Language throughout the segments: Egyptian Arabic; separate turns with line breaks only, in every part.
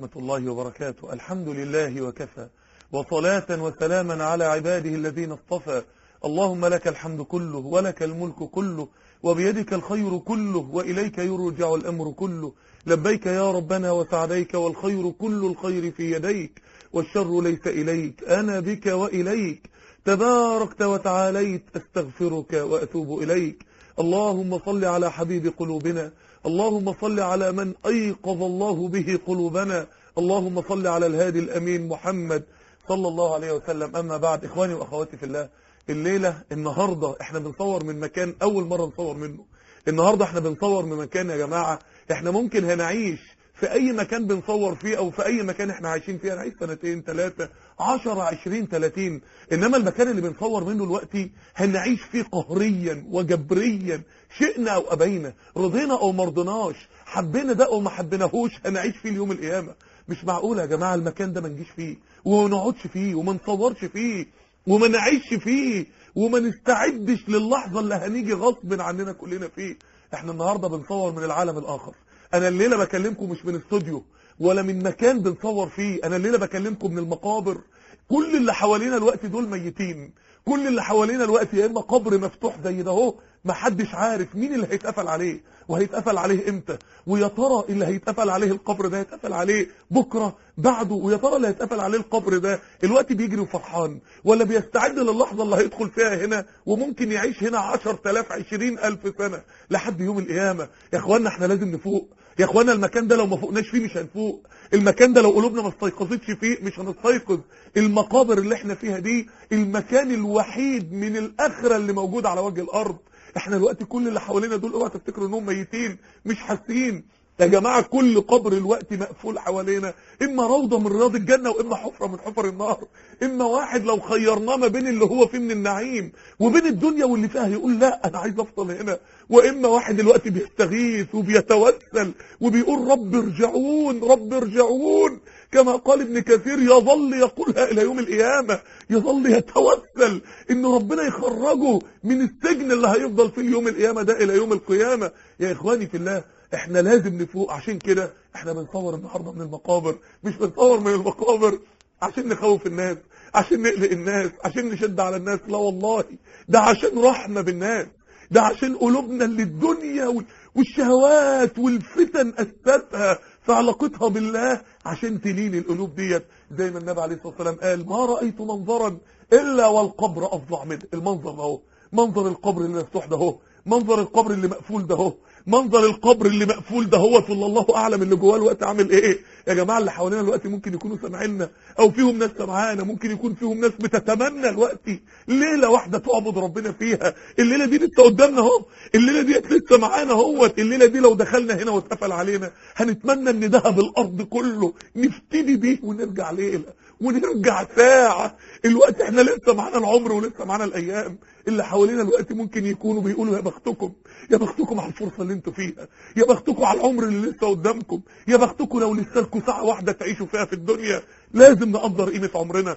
ورحمة الله وبركاته الحمد لله وكفى وصلاة وسلاما على عباده الذين اصطفى اللهم لك الحمد كله ولك الملك كله وبيدك الخير كله وإليك يرجع الأمر كله لبيك يا ربنا وسعديك والخير كل الخير في يديك والشر ليس إليك أنا بك وإليك تباركت وتعاليت أستغفرك وأتوب إليك اللهم صل على حبيب قلوبنا اللهم صل على من أيقظ الله به قلوبنا اللهم صل على الهادي الأمين محمد صلى الله عليه وسلم أما بعد إخواني وأخواتي في الله الليلة النهاردة احنا بنصور من مكان أول مرة نصور منه النهاردة احنا بنصور من مكان يا جماعة احنا ممكن هنعيش في اي مكان بنصور فيه او في اي مكان احنا عايشين فيه هنعيش سنتين ثلاثة عشرة عشرين ثلاثين انما المكان اللي بنصور منه دلوقتي هنعيش فيه قهريا وجبريا شئنا او ابينا رضينا او مرضناش حبينا ده او ما حبيناهوش هنعيش فيه اليوم القيامة مش معقول يا جماعة المكان ده ما نجيش فيه وما نقعدش فيه وما نصورش فيه وما نعيش فيه وما نستعدش للحظة اللي هنيجي غصب عننا كلنا فيه احنا النهاردة بنصور من العالم الاخر انا الليلة بكلمكم مش من استوديو ولا من مكان بنصور فيه انا الليلة بكلمكم من المقابر كل اللي حوالينا الوقت دول ميتين كل اللي حوالينا الوقت يا اما قبر مفتوح زي ده اهو محدش عارف مين اللي هيتقفل عليه وهيتقفل عليه امتى ويا ترى اللي هيتقفل عليه القبر ده هيتقفل عليه بكره بعده ويا ترى اللي هيتقفل عليه القبر ده الوقت بيجري وفرحان ولا بيستعد للحظه اللي هيدخل فيها هنا وممكن يعيش هنا 10000 20000 سنه لحد يوم القيامه يا اخوانا احنا لازم نفوق يا اخوانا المكان ده لو ما فوقناش فيه مش هنفوق المكان ده لو قلوبنا ما استيقظتش فيه مش هنستيقظ المقابر اللي احنا فيها دي المكان الوحيد من الاخره اللي موجود على وجه الارض احنا الوقت كل اللي حوالينا دول اوعى تفتكروا انهم ميتين مش حاسين يا جماعة كل قبر الوقت مقفول حوالينا اما روضة من رياض الجنة واما حفرة من حفر النار اما واحد لو خيرناه ما بين اللي هو فيه من النعيم وبين الدنيا واللي فيها يقول لا انا عايز افضل هنا واما واحد الوقت بيستغيث وبيتوسل وبيقول رب ارجعون رب ارجعون كما قال ابن كثير يظل يقولها الى يوم القيامة يظل يتوسل ان ربنا يخرجه من السجن اللي هيفضل فيه يوم القيامة ده الى يوم القيامة يا اخواني في الله احنا لازم نفوق عشان كده احنا بنصور النهارده من المقابر مش بنصور من المقابر عشان نخوف الناس عشان نقلق الناس عشان نشد على الناس لا والله ده عشان رحمة بالناس ده عشان قلوبنا اللي الدنيا والشهوات والفتن أسستها في علاقتها بالله عشان تلين القلوب ديت زي ما النبي عليه الصلاة والسلام قال ما رأيت منظرا إلا والقبر أفظع منه المنظر ده اهو منظر القبر اللي مفتوح ده اهو منظر القبر اللي مقفول ده اهو منظر القبر اللي مقفول ده هو والله الله اعلم اللي جواه الوقت عامل ايه يا جماعه اللي حوالينا الوقت ممكن يكونوا سامعيننا او فيهم ناس سامعانا ممكن يكون فيهم ناس بتتمنى الوقت ليله واحده تعبد ربنا فيها الليله دي لسه قدامنا اهو الليله دي لسه معانا اهوت الليله دي لو دخلنا هنا واتقفل علينا هنتمنى ان ذهب الارض كله نفتدي بيه ونرجع ليله ونرجع ساعة الوقت احنا لسه معانا العمر ولسه معانا الايام اللي حوالينا الوقت ممكن يكونوا بيقولوا يا بختكم يا بختكم على الفرصة اللي انتوا فيها يا بختكم على العمر اللي لسه قدامكم يا بختكم لو لسه لكم ساعة واحدة تعيشوا فيها في الدنيا لازم نقدر قيمة عمرنا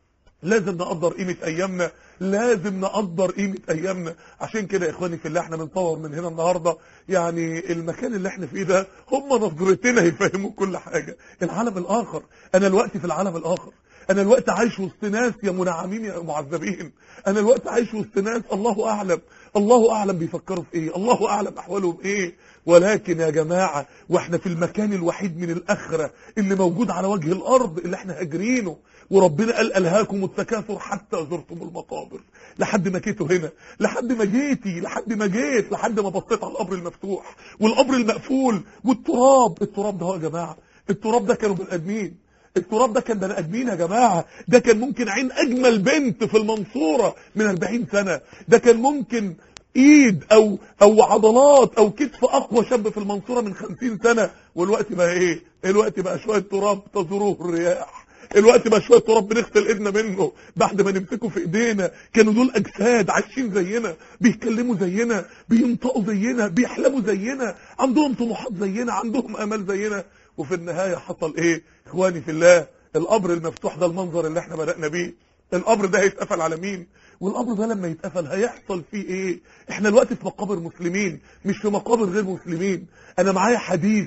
لازم نقدر قيمة ايامنا لازم نقدر قيمة ايامنا عشان كده يا اخواني في الله احنا بنصور من هنا النهاردة يعني المكان اللي احنا فيه ده هم نظرتنا يفهموا كل حاجة العالم الاخر انا الوقت في العالم الاخر انا الوقت عايش وسط ناس يا منعمين يا معذبين انا الوقت عايش وسط ناس الله اعلم الله اعلم بيفكروا في ايه الله اعلم احوالهم ايه ولكن يا جماعة واحنا في المكان الوحيد من الاخرة اللي موجود على وجه الارض اللي احنا هاجرينه وربنا قال ألهاكم التكاثر حتى زرتم المقابر لحد ما جيتوا هنا لحد ما جيتي لحد ما جيت لحد ما بصيت على القبر المفتوح والقبر المقفول والتراب التراب ده هو يا جماعة التراب ده كانوا بني ادمين التراب ده كان بني ادمين يا جماعة ده كان ممكن عين اجمل بنت في المنصورة من 40 سنة ده كان ممكن ايد او او عضلات او كتف اقوى شاب في المنصورة من 50 سنة والوقت بقى ايه الوقت بقى شوية تراب تزوروه الرياح الوقت بقى شويه تراب بنغسل ايدنا منه بعد ما نمسكه في ايدينا كانوا دول اجساد عايشين زينا بيتكلموا زينا بينطقوا زينا بيحلموا زينا عندهم طموحات زينا عندهم امال زينا وفي النهايه حصل ايه اخواني في الله القبر المفتوح ده المنظر اللي احنا بدأنا بيه القبر ده هيتقفل على مين والقبر ده لما يتقفل هيحصل فيه ايه احنا الوقت في مقابر مسلمين مش في مقابر غير مسلمين انا معايا حديث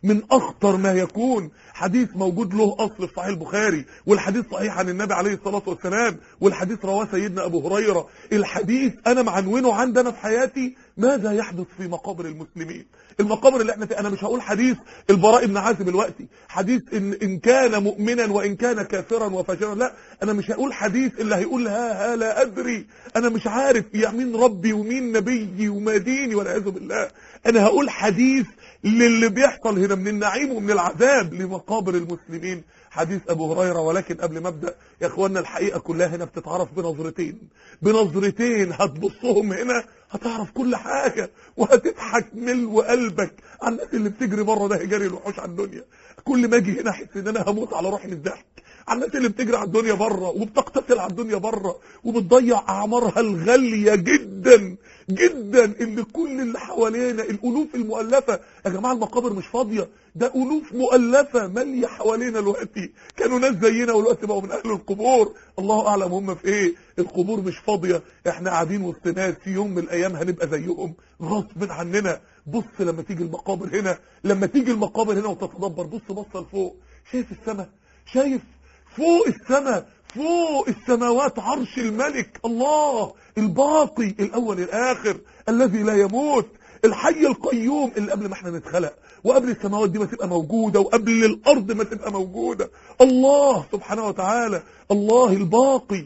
من اخطر ما يكون حديث موجود له اصل في صحيح البخاري والحديث صحيح عن النبي عليه الصلاه والسلام والحديث رواه سيدنا ابو هريره الحديث انا معنونه عندنا في حياتي ماذا يحدث في مقابر المسلمين المقابر اللي احنا فيها انا مش هقول حديث البراء بن عازب دلوقتي حديث ان ان كان مؤمنا وان كان كافرا وفاجرا لا انا مش هقول حديث اللي هيقول ها ها لا ادري انا مش عارف يا مين ربي ومين نبيي وما ديني والعياذ بالله انا هقول حديث للي بيحصل هنا من النعيم ومن العذاب لمقابر المسلمين حديث ابو هريره ولكن قبل ما ابدا يا اخوانا الحقيقه كلها هنا بتتعرف بنظرتين بنظرتين هتبصهم هنا هتعرف كل حاجه وهتضحك ملو قلبك عن الناس اللي بتجري بره ده جري الوحوش على الدنيا كل ما اجي هنا احس ان انا هموت على روحي من الضحك على الناس اللي بتجري على الدنيا بره وبتقتتل على الدنيا بره وبتضيع اعمارها الغاليه جدا جدا اللي كل اللي حوالينا الالوف المؤلفه يا جماعه المقابر مش فاضيه ده الوف مؤلفه ماليه حوالينا دلوقتي كانوا ناس زينا ودلوقتي بقوا من اهل القبور الله اعلم هم في ايه القبور مش فاضيه احنا قاعدين وسط ناس في يوم من الايام هنبقى زيهم غصب عننا بص لما تيجي المقابر هنا لما تيجي المقابر هنا وتتدبر بص بص لفوق شايف السماء شايف فوق السماء فوق السماوات عرش الملك الله الباقي الاول الاخر الذي لا يموت الحي القيوم اللي قبل ما احنا نتخلق وقبل السماوات دي ما تبقى موجودة وقبل الارض ما تبقى موجودة الله سبحانه وتعالى الله الباقي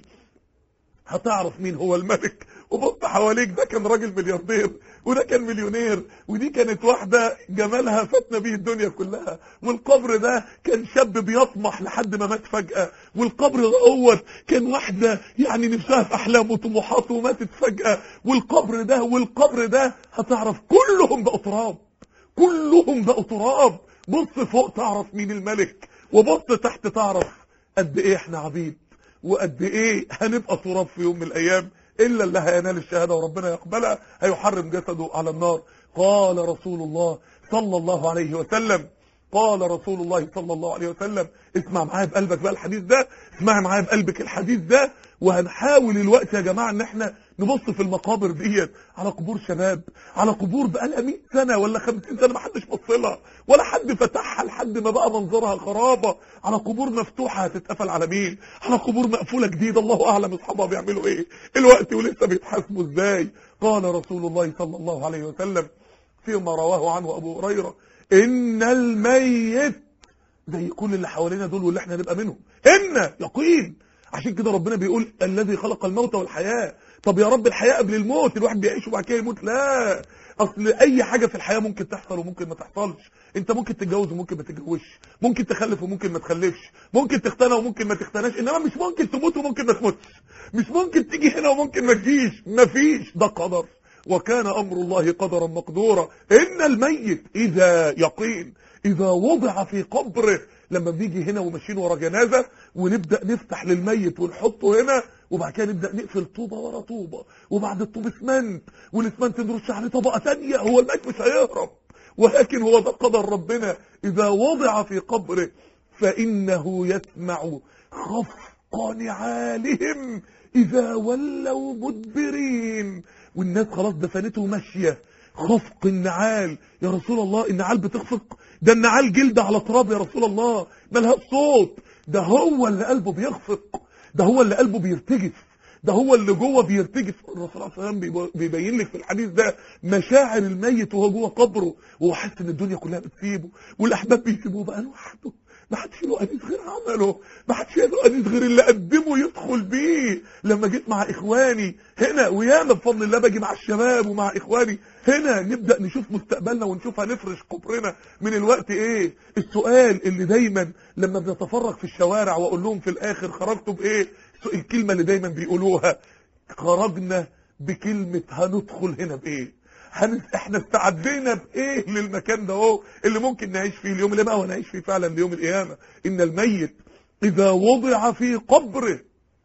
هتعرف مين هو الملك وبص حواليك ده كان راجل ملياردير وده كان مليونير ودي كانت واحدة جمالها فتنا بيه الدنيا كلها والقبر ده كان شاب بيطمح لحد ما مات فجأة والقبر دوت كان واحدة يعني نفسها في أحلام وطموحات وماتت فجأة والقبر ده والقبر ده هتعرف كلهم بقوا تراب كلهم بقوا تراب بص فوق تعرف مين الملك وبص تحت تعرف قد ايه احنا عبيد وقد ايه هنبقى تراب في يوم من الايام الا اللي هينال الشهاده وربنا يقبلها هيحرم جسده على النار قال رسول الله صلى الله عليه وسلم قال رسول الله صلى الله عليه وسلم اسمع معايا بقلبك بقى الحديث ده اسمع معايا بقلبك الحديث ده وهنحاول الوقت يا جماعه ان احنا نبص في المقابر ديت على قبور شباب على قبور بقالها 100 سنه ولا 50 سنه ما حدش بص لها ولا حد فتحها لحد ما بقى منظرها خرابه على قبور مفتوحه هتتقفل على مين على قبور مقفوله جديده الله اعلم اصحابها بيعملوا ايه الوقت ولسه بيتحاسبوا ازاي قال رسول الله صلى الله عليه وسلم فيما رواه عنه ابو هريره ان الميت زي كل اللي حوالينا دول واللي احنا نبقى منهم ان يقين عشان كده ربنا بيقول الذي خلق الموت والحياه طب يا رب الحياه قبل الموت الواحد بيعيش وبعد كده يموت لا اصل اي حاجه في الحياه ممكن تحصل وممكن ما تحصلش انت ممكن تتجوز وممكن ما تتجوزش ممكن تخلف وممكن ما تخلفش ممكن تختنى وممكن ما تختناش انما مش ممكن تموت وممكن ما تموتش مش ممكن تيجي هنا وممكن ما تجيش مفيش ده قدر وكان امر الله قدرا مقدورا ان الميت اذا يقين اذا وضع في قبره لما بنيجي هنا وماشيين ورا جنازه ونبدا نفتح للميت ونحطه هنا وبعد كده نبدا نقفل طوبه ورا طوبه وبعد الطوب اسمنت والاسمنت نرش عليه طبقه ثانيه هو الميت مش هيهرب ولكن هو ده قدر ربنا اذا وضع في قبره فانه يسمع خفق نعالهم اذا ولوا مدبرين والناس خلاص دفنته ماشيه خفق النعال يا رسول الله النعال بتخفق ده النعال جلد على تراب يا رسول الله ملهاش صوت ده هو اللي قلبه بيخفق ده هو اللي قلبه بيرتجف ده هو اللي جوه بيرتجف الرسول صلى الله عليه وسلم بيبين لك في الحديث ده مشاعر الميت وهو جوه قبره وهو حاسس ان الدنيا كلها بتسيبه والاحباب بيسيبوه بقى لوحده ما حدش له انيس غير عمله ما حدش له انيس غير اللي قدمه يدخل بيه لما جيت مع اخواني هنا وياما بفضل الله باجي مع الشباب ومع اخواني هنا نبدا نشوف مستقبلنا ونشوف هنفرش قبرنا من الوقت ايه السؤال اللي دايما لما بنتفرج في الشوارع واقول لهم في الاخر خرجتوا بايه الكلمه اللي دايما بيقولوها خرجنا بكلمه هندخل هنا بايه هن... احنا استعدينا بايه للمكان ده اهو اللي ممكن نعيش فيه اليوم اللي بقى ونعيش فيه فعلا ليوم القيامه ان الميت اذا وضع في قبره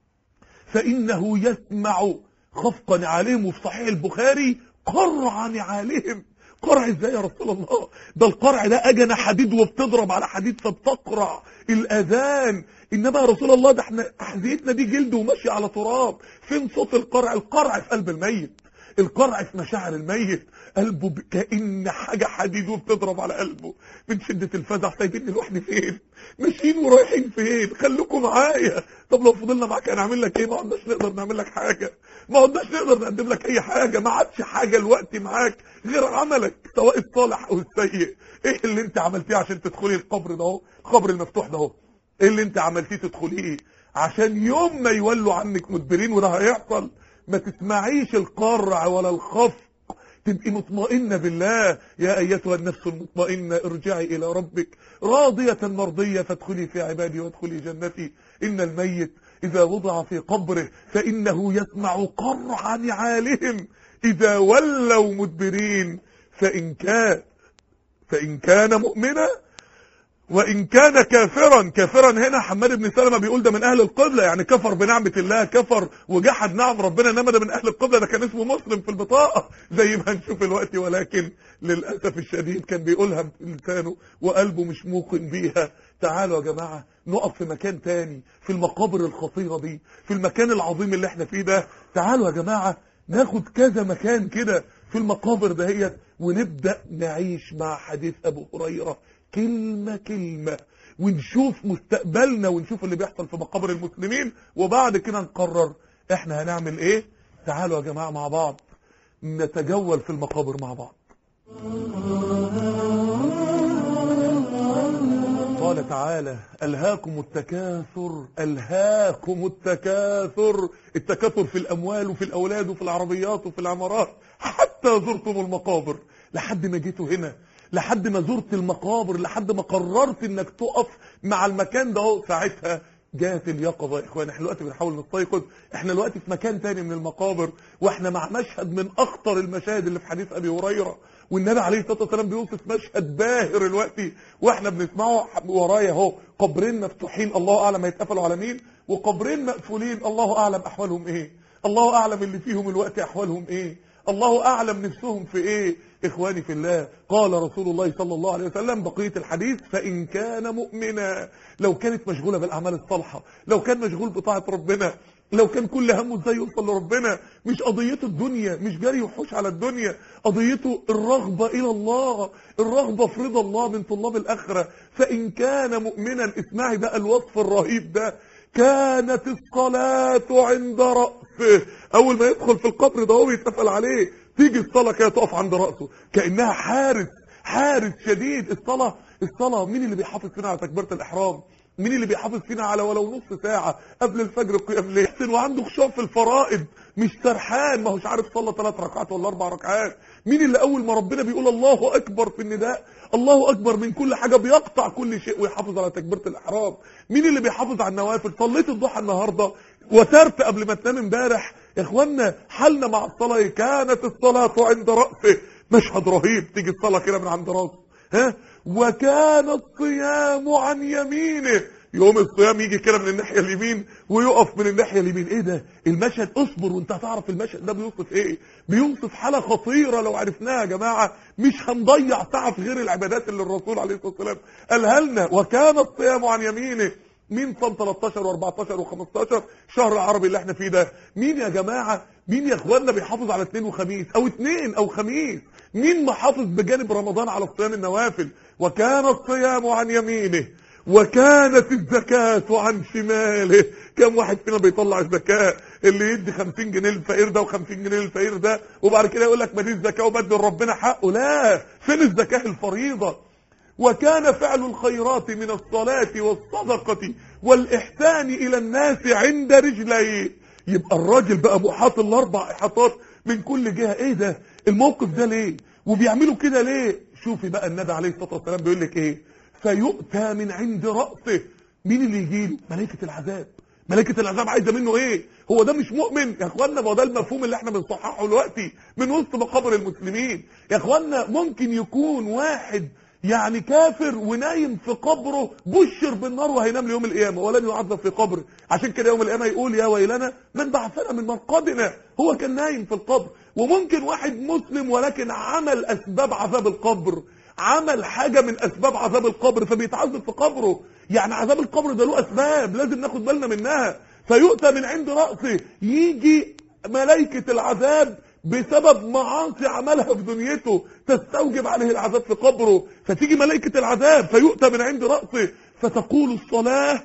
فانه يسمع خفق نعالهم وفي صحيح البخاري قرع نعالهم قرع ازاي يا رسول الله ده القرع ده اجنه حديد وبتضرب على حديد فبتقرع الاذان انما يا رسول الله ده احنا احذيتنا دي جلد وماشي على تراب فين صوت القرع القرع في قلب الميت القرع في مشاعر الميت قلبه ب- كأن حاجة حديد وبتضرب على قلبه من شدة الفزع سايبيني لوحدي فين ماشيين ورايحين فين خليكم معايا طب لو فضلنا معاك هنعمل لك ايه ما عدناش نقدر نعمل لك حاجة ما عدناش نقدر نقدم لك اي حاجة ما عادش حاجة الوقت معاك غير عملك سواء الصالح او السيء ايه اللي انت عملتيه عشان تدخلي القبر ده اهو القبر المفتوح ده اهو ايه اللي انت عملتيه تدخليه عشان يوم ما يولوا عنك مدبرين وده هيحصل ما تسمعيش القرع ولا الخفق تبقي مطمئنة بالله يا أيتها النفس المطمئنة ارجعي إلى ربك راضية مرضية فادخلي في عبادي وادخلي جنتي إن الميت إذا وضع في قبره فإنه يسمع قرع نعالهم إذا ولوا مدبرين فإن كان فإن كان مؤمنا وإن كان كافرا كافرا هنا حماد بن سلمة بيقول ده من أهل القبلة يعني كفر بنعمة الله كفر وجحد نعم ربنا إنما ده من أهل القبلة ده كان اسمه مسلم في البطاقة زي ما هنشوف الوقت ولكن للأسف الشديد كان بيقولها بلسانه وقلبه مش موقن بيها تعالوا يا جماعة نقف في مكان تاني في المقابر الخطيرة دي في المكان العظيم اللي احنا فيه ده تعالوا يا جماعة ناخد كذا مكان كده في المقابر دهيت ونبدأ نعيش مع حديث أبو هريرة كلمة كلمة ونشوف مستقبلنا ونشوف اللي بيحصل في مقابر المسلمين وبعد كده نقرر احنا هنعمل ايه تعالوا يا جماعة مع بعض نتجول في المقابر مع بعض قال تعالى ألهاكم التكاثر ألهاكم التكاثر التكاثر في الأموال وفي الأولاد وفي العربيات وفي العمارات حتى زرتم المقابر لحد ما جيتوا هنا لحد ما زرت المقابر لحد ما قررت انك تقف مع المكان ده اهو ساعتها جات اليقظة يا اخوان احنا دلوقتي بنحاول نستيقظ احنا دلوقتي في مكان تاني من المقابر واحنا مع مشهد من اخطر المشاهد اللي في حديث ابي هريرة والنبي عليه الصلاة والسلام بيوصف مشهد باهر دلوقتي واحنا بنسمعه ورايا اهو قبرين مفتوحين الله اعلم هيتقفلوا على مين وقبرين مقفولين الله اعلم احوالهم ايه الله اعلم اللي فيهم الوقت احوالهم ايه الله اعلم نفسهم في ايه اخواني في الله قال رسول الله صلى الله عليه وسلم بقية الحديث فان كان مؤمنا لو كانت مشغولة بالاعمال الصالحة لو كان مشغول بطاعة ربنا لو كان كل همه ازاي يوصل لربنا مش قضيته الدنيا مش جري وحوش على الدنيا قضيته الرغبة الى الله الرغبة في رضا الله من طلاب الاخرة فان كان مؤمنا اسمعي بقى الوصف الرهيب ده كانت الصلاة عند رأسه اول ما يدخل في القبر ده هو يتقفل عليه تيجي الصلاة كده تقف عند رأسه كأنها حارس حارس شديد الصلاة الصلاة مين اللي بيحافظ فينا على تكبيرة الإحرام مين اللي بيحافظ فينا على ولو نص ساعة قبل الفجر قيام ليل وعنده خشوع في الفرائض مش سرحان ما هوش عارف صلى ثلاث ركعات ولا اربع ركعات مين اللي اول ما ربنا بيقول الله اكبر في النداء الله اكبر من كل حاجة بيقطع كل شيء ويحافظ على تكبيرة الاحرام مين اللي بيحافظ على النوافل صليت الضحى النهاردة وترت قبل ما تنام امبارح يا اخوانا حالنا مع الصلاة إيه؟ كانت الصلاة عند رأسه مشهد رهيب تيجي الصلاة كده من عند رأسه ها وكان الصيام عن يمينه يوم الصيام يجي كده من الناحية اليمين ويقف من الناحية اليمين ايه ده المشهد اصبر وانت هتعرف المشهد ده بيوصف ايه بيوصف حالة خطيرة لو عرفناها يا جماعة مش هنضيع ساعة في غير العبادات اللي الرسول عليه الصلاة والسلام قالها لنا وكان الصيام عن يمينه مين صام 13 و14 و15 شهر العربي اللي احنا فيه ده مين يا جماعة مين يا اخواننا بيحافظ على اثنين وخميس او اثنين او خميس مين محافظ بجانب رمضان على صيام النوافل وكان الصيام عن يمينه وكانت الزكاة عن شماله كم واحد فينا بيطلع الزكاة اللي يدي 50 جنيه للفقير ده و50 جنيه للفقير ده وبعد كده يقول لك ما دي الزكاة وبدل ربنا حقه لا فين الزكاة الفريضة وكان فعل الخيرات من الصلاة والصدقة والإحسان إلى الناس عند رجليه يبقى الراجل بقى محاط الأربع إحاطات من كل جهة إيه ده الموقف ده ليه وبيعملوا كده ليه شوفي بقى النبي عليه الصلاة والسلام بيقول لك إيه فيؤتى من عند رأسه مين اللي يجي له ملائكة العذاب ملائكة العذاب عايزة منه ايه هو ده مش مؤمن يا اخوانا ما هو ده المفهوم اللي احنا بنصححه دلوقتي من وسط مقابر المسلمين يا اخوانا ممكن يكون واحد يعني كافر ونايم في قبره بشر بالنار وهينام ليوم القيامة ولن يعذب في قبره عشان كده يوم القيامة يقول يا ويلنا من بعثنا من مرقدنا هو كان نايم في القبر وممكن واحد مسلم ولكن عمل اسباب عذاب القبر عمل حاجة من اسباب عذاب القبر فبيتعذب في قبره يعني عذاب القبر ده له اسباب لازم ناخد بالنا منها فيؤتى من عند رأسه يجي ملائكة العذاب بسبب معاصي عملها في دنيته تستوجب عليه العذاب في قبره فتيجي ملائكة العذاب فيؤتى من عند رأسه فتقول الصلاة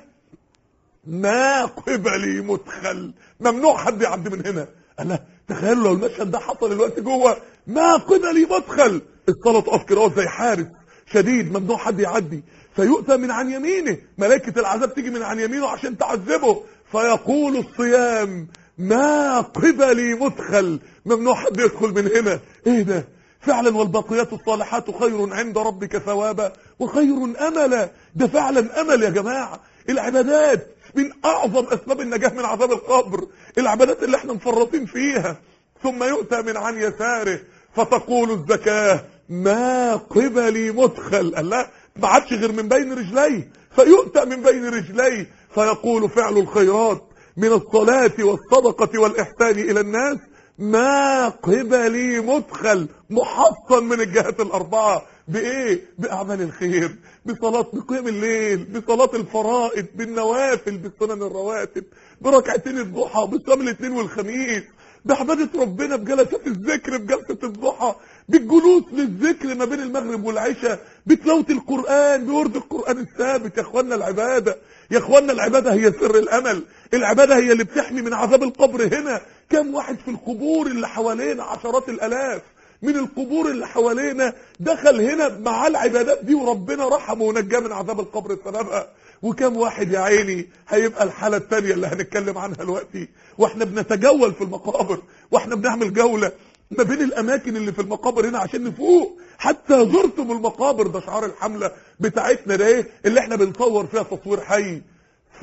ما قبلي مدخل ممنوع حد يعدي من هنا انا تخيلوا لو المشهد ده حصل الوقت جوه ما قبلي مدخل الصلاه تقف كده زي حارس شديد ممنوع حد يعدي فيؤتى من عن يمينه ملائكه العذاب تيجي من عن يمينه عشان تعذبه فيقول الصيام ما قبلي مدخل ممنوع حد يدخل من هنا ايه ده فعلا والباقيات الصالحات خير عند ربك ثوابا وخير املا ده فعلا امل يا جماعه العبادات من اعظم اسباب النجاة من عذاب القبر العبادات اللي احنا مفرطين فيها ثم يؤتى من عن يساره فتقول الزكاة ما قبلي مدخل قال لا ما عادش غير من بين رجليه فيؤتى من بين رجليه فيقول فعل الخيرات من الصلاة والصدقة والإحسان إلى الناس ما قبلي مدخل محصن من الجهات الأربعة بإيه؟ بأعمال الخير بصلاة بقيام الليل بصلاة الفرائض بالنوافل بالسنن الرواتب بركعتين الضحى بصيام الاثنين والخميس بعبادة ربنا بجلسات الذكر بجلسة الضحى بالجلوس للذكر ما بين المغرب والعشاء بتلاوة القرآن بورد القرآن الثابت يا اخوانا العبادة يا اخوانا العبادة هي سر الامل العبادة هي اللي بتحمي من عذاب القبر هنا كم واحد في القبور اللي حوالينا عشرات الالاف من القبور اللي حوالينا دخل هنا مع العبادات دي وربنا رحمه ونجاه من عذاب القبر بسببها وكم واحد يا عيني هيبقى الحالة التانية اللي هنتكلم عنها دلوقتي واحنا بنتجول في المقابر واحنا بنعمل جولة ما بين الاماكن اللي في المقابر هنا عشان نفوق حتى زرتم المقابر ده شعار الحملة بتاعتنا ده ايه اللي احنا بنصور فيها تصوير حي ف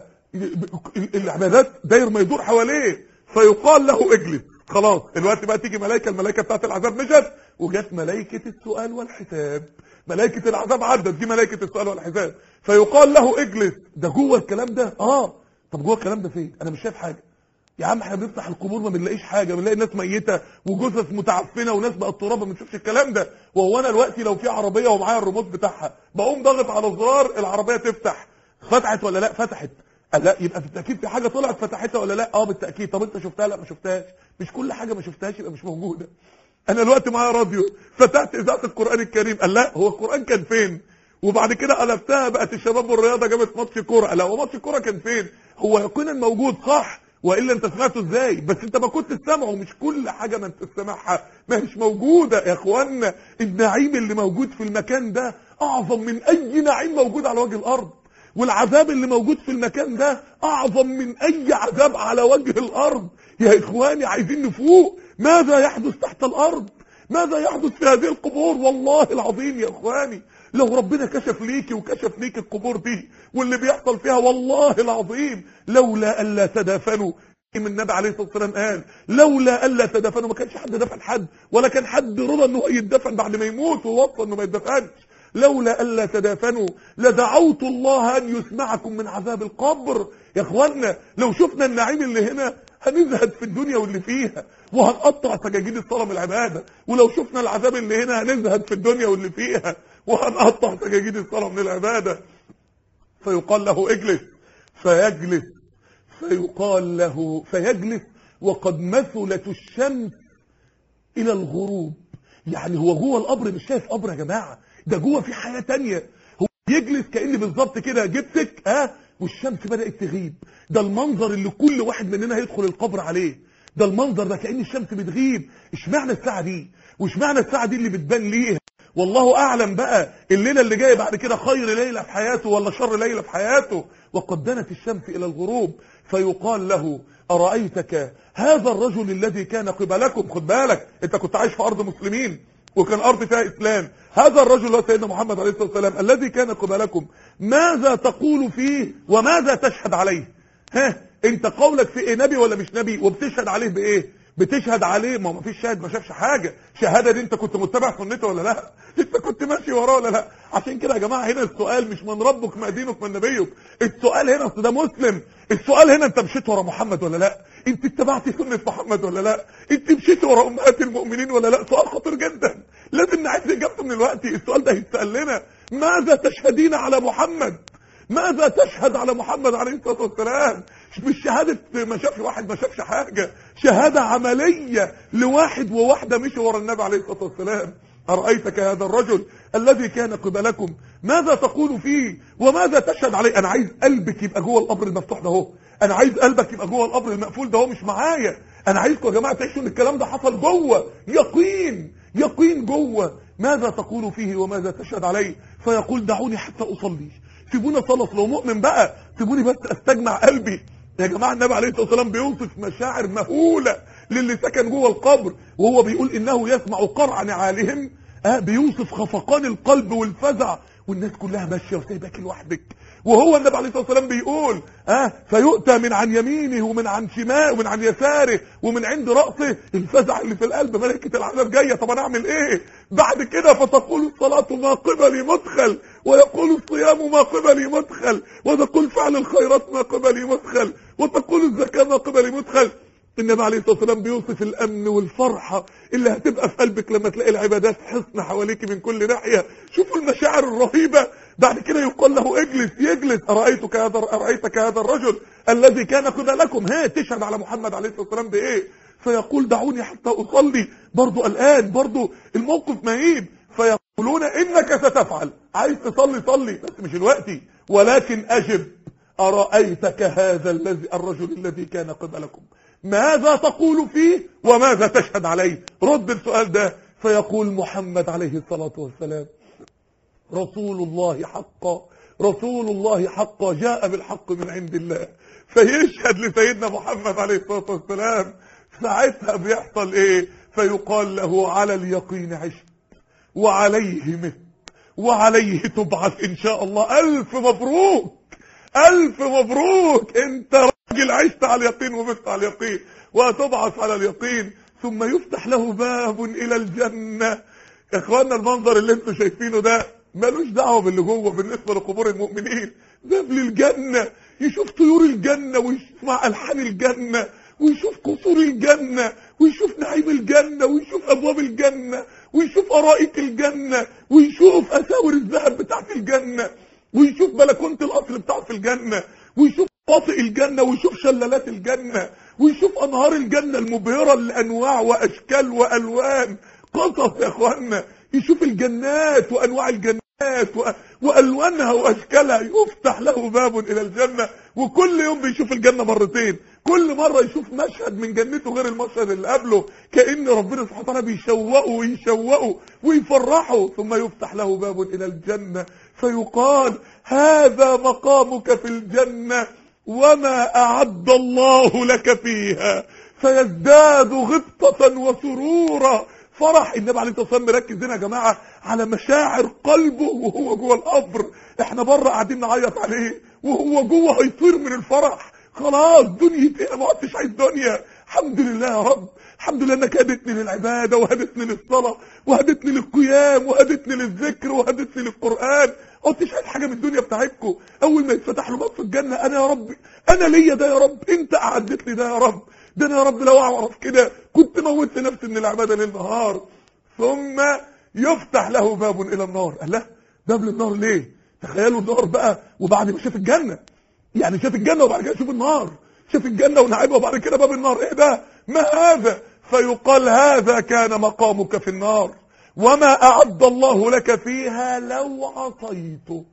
العبادات داير ما يدور حواليه فيقال له اجلس خلاص دلوقتي بقى تيجي ملائكه الملائكه بتاعت العذاب مشت وجت ملائكه السؤال والحساب ملائكه العذاب عدت دي ملائكه السؤال والحساب فيقال له اجلس ده جوه الكلام ده اه طب جوه الكلام ده فين انا مش شايف حاجه يا عم احنا بنفتح القبور ما بنلاقيش حاجه بنلاقي ناس ميته وجثث متعفنه وناس بقت تراب ما بنشوفش الكلام ده وهو انا دلوقتي لو في عربيه ومعايا الريموت بتاعها بقوم ضاغط على زرار العربيه تفتح فتحت ولا لا فتحت قال لا يبقى بالتاكيد في حاجه طلعت فتحتها ولا لا اه بالتاكيد طب انت شفتها لا ما شفتهاش مش كل حاجه ما شفتهاش يبقى مش موجوده انا دلوقتي معايا راديو فتحت اذاعه القران الكريم قال لا هو القران كان فين وبعد كده قلبتها بقت الشباب والرياضه جابت ماتش كوره قال لا هو ماتش الكوره كان فين هو يقينا موجود صح والا انت سمعته ازاي بس انت ما كنت تسمعه مش كل حاجه ما انت تسمعها ما هيش موجوده يا اخوانا النعيم اللي موجود في المكان ده اعظم من اي نعيم موجود على وجه الارض والعذاب اللي موجود في المكان ده اعظم من اي عذاب على وجه الارض يا اخواني عايزين نفوق ماذا يحدث تحت الارض ماذا يحدث في هذه القبور والله العظيم يا اخواني لو ربنا كشف ليكي وكشف ليك القبور دي واللي بيحصل فيها والله العظيم لولا الا تدافنوا من النبي عليه الصلاه والسلام قال لولا الا تدافنوا ما كانش حد دفن حد ولا كان حد رضى انه يتدفن بعد ما يموت ووصى انه ما يتدفنش لولا الا تدافنوا لدعوت الله ان يسمعكم من عذاب القبر يا اخوانا لو شفنا النعيم اللي هنا هنزهد في الدنيا واللي فيها وهنقطع سجاجيد الصلاه من العباده ولو شفنا العذاب اللي هنا هنزهد في الدنيا واللي فيها وهنقطع سجاجيد الصلاه من العباده فيقال له اجلس فيجلس فيقال له فيجلس وقد مثلت الشمس الى الغروب يعني هو جوه القبر مش شايف قبر يا جماعه ده جوه في حياه تانية هو يجلس كأن بالظبط كده جبتك ها والشمس بدأت تغيب ده المنظر اللي كل واحد مننا هيدخل القبر عليه ده المنظر ده كأن الشمس بتغيب اشمعنى الساعة دي واشمعنى الساعة دي اللي بتبان ليها والله اعلم بقى الليلة اللي جاية بعد كده خير ليلة في حياته ولا شر ليلة في حياته وقد دنت الشمس الى الغروب فيقال له أرأيتك هذا الرجل الذي كان قبلكم خد بالك انت كنت عايش في ارض مسلمين وكان ارض فيها اسلام هذا الرجل هو سيدنا محمد عليه الصلاه والسلام الذي كان قبلكم ماذا تقول فيه وماذا تشهد عليه ها انت قولك في ايه نبي ولا مش نبي وبتشهد عليه بايه بتشهد عليه ما ما فيش شاهد ما شافش حاجه شهاده دي انت كنت متبع سنته ولا لا انت كنت ماشي وراه ولا لا عشان كده يا جماعه هنا السؤال مش من ربك ما دينك من نبيك السؤال هنا اصل ده مسلم السؤال هنا انت مشيت ورا محمد ولا لا انت اتبعت سنه محمد ولا لا انت مشيت ورا امهات المؤمنين ولا لا سؤال خطير جدا لازم نعيد اجابته من الوقت السؤال ده هيتسال لنا ماذا تشهدين على محمد ماذا تشهد على محمد عليه الصلاة والسلام مش شهادة ما شافش واحد ما شافش حاجة شهادة عملية لواحد وواحدة مشي ورا النبي عليه الصلاة والسلام أرأيتك هذا الرجل الذي كان قبلكم ماذا تقول فيه وماذا تشهد عليه أنا عايز قلبك يبقى جوه القبر المفتوح ده هو أنا عايز قلبك يبقى جوه القبر المقفول ده هو مش معايا أنا عايزكم يا جماعة تعيشوا إن الكلام ده حصل جوه يقين يقين جوه ماذا تقول فيه وماذا تشهد عليه فيقول دعوني حتى أصلي سيبوني صلص لو مؤمن بقى سيبوني بس استجمع قلبي يا جماعة النبي عليه الصلاة والسلام بيوصف مشاعر مهولة للي سكن جوه القبر وهو بيقول إنه يسمع قرع نعالهم آه بيوصف خفقان القلب والفزع والناس كلها ماشية وسايباك لوحدك وهو النبي عليه الصلاة والسلام بيقول آه فيؤتى من عن يمينه ومن عن شماله ومن عن يساره ومن عند رأسه الفزع اللي في القلب ملكة العذاب جاية طب انا اعمل ايه بعد كده فتقول الصلاة ما قبلي مدخل ويقول الصيام ما قبلي مدخل وتقول فعل الخيرات ما قبلي مدخل وتقول الزكاة ما قبلي مدخل النبي عليه الصلاة والسلام بيوصف الأمن والفرحة اللي هتبقى في قلبك لما تلاقي العبادات حصن حواليك من كل ناحية شوفوا المشاعر الرهيبة بعد كده يقول له اجلس يجلس أرأيتك هذا أرأيتك هذا الرجل الذي كان قبلكم ها تشهد على محمد عليه الصلاة والسلام بإيه فيقول دعوني حتى أصلي برضو الآن برضو الموقف مهيب فيقولون إنك ستفعل عايز تصلي صلي بس مش الوقت ولكن أجب أرأيتك هذا الذي الرجل الذي كان قبلكم ماذا تقول فيه وماذا تشهد عليه رد السؤال ده فيقول محمد عليه الصلاة والسلام رسول الله حقا رسول الله حقا جاء بالحق من عند الله فيشهد لسيدنا محمد عليه الصلاة والسلام ساعتها بيحصل ايه فيقال له على اليقين عشت وعليه مت وعليه تبعث ان شاء الله الف مبروك الف مبروك انت راجل عشت على اليقين ومت على اليقين وتبعث على اليقين ثم يفتح له باب الى الجنة يا اخوانا المنظر اللي انتم شايفينه ده ملوش دعوة باللي جوه بالنسبة لقبور المؤمنين ده للجنة يشوف طيور الجنة ويسمع ألحان الجنة ويشوف قصور الجنة ويشوف نعيم الجنة ويشوف أبواب الجنة ويشوف أرائك الجنة ويشوف أساور الذهب بتاعت الجنة ويشوف بلكونة الأصل بتاعت في الجنة ويشوف شاطئ الجنة ويشوف شلالات الجنة ويشوف أنهار الجنة المبهرة لأنواع وأشكال وألوان قصص يا أخوانا يشوف الجنات وأنواع الجنات وألوانها وأشكالها يفتح له باب إلى الجنة وكل يوم بيشوف الجنة مرتين كل مرة يشوف مشهد من جنته غير المشهد اللي قبله كأن ربنا سبحانه وتعالى بيشوقه ويشوقه ويفرحه ثم يفتح له باب إلى الجنة فيقال هذا مقامك في الجنة وما أعد الله لك فيها فيزداد غبطة وسرورا فرح النبي عليه الصلاه والسلام مركز هنا يا جماعه على مشاعر قلبه وهو جوه القبر احنا بره قاعدين نعيط عليه وهو جوه هيطير من الفرح خلاص دنيتي انا ما عدتش عايز دنيا الحمد لله يا رب الحمد لله انك هدتني للعباده وهدتني للصلاه وهدتني للقيام وهدتني للذكر وهدتني للقران ما عدتش عايز حاجه من الدنيا بتاعتكم اول ما يتفتح له باب في الجنه انا يا رب انا ليا ده يا رب انت اعدت لي ده يا رب ده انا يا رب لو اعرف كده كنت موتت نفسي من العباده ليل نهار ثم يفتح له باب الى النار قال لا باب للنار ليه تخيلوا النار بقى وبعد ما شاف الجنه يعني شاف الجنه وبعد كده شوف النار شاف الجنه ونعيمها وبعد كده باب النار ايه ده ما هذا فيقال هذا كان مقامك في النار وما اعد الله لك فيها لو عصيته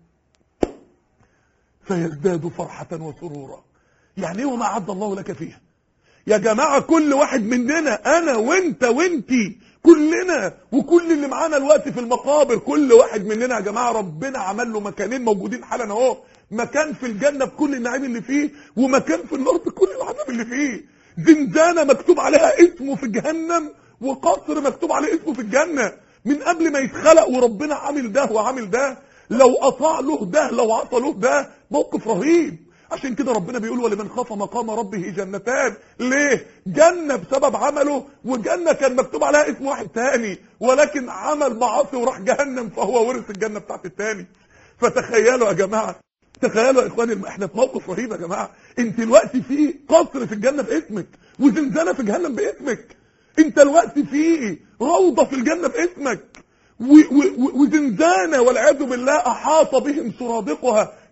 فيزداد فرحه وسرورا يعني ايه وما اعد الله لك فيها يا جماعة كل واحد مننا انا وانت وانتي كلنا وكل اللي معانا الوقت في المقابر كل واحد مننا يا جماعة ربنا عمل له مكانين موجودين حالا اهو مكان في الجنة بكل النعيم اللي فيه ومكان في النار بكل العذاب اللي فيه زنزانة مكتوب عليها اسمه في جهنم وقصر مكتوب عليه اسمه في الجنة من قبل ما يتخلق وربنا عامل ده وعامل ده لو اطاع له ده لو عصى له ده موقف رهيب عشان كده ربنا بيقول ولمن خاف مقام ربه جنتان ليه جنة بسبب عمله وجنة كان مكتوب عليها اسم واحد تاني ولكن عمل معاصي وراح جهنم فهو ورث الجنة بتاعت التاني فتخيلوا يا جماعة تخيلوا يا اخواني احنا في موقف رهيب يا جماعة انت الوقت في قصر في الجنة باسمك وزنزانة في جهنم باسمك انت الوقت في روضة في الجنة باسمك وزنزانة والعياذ بالله احاط بهم سرادقها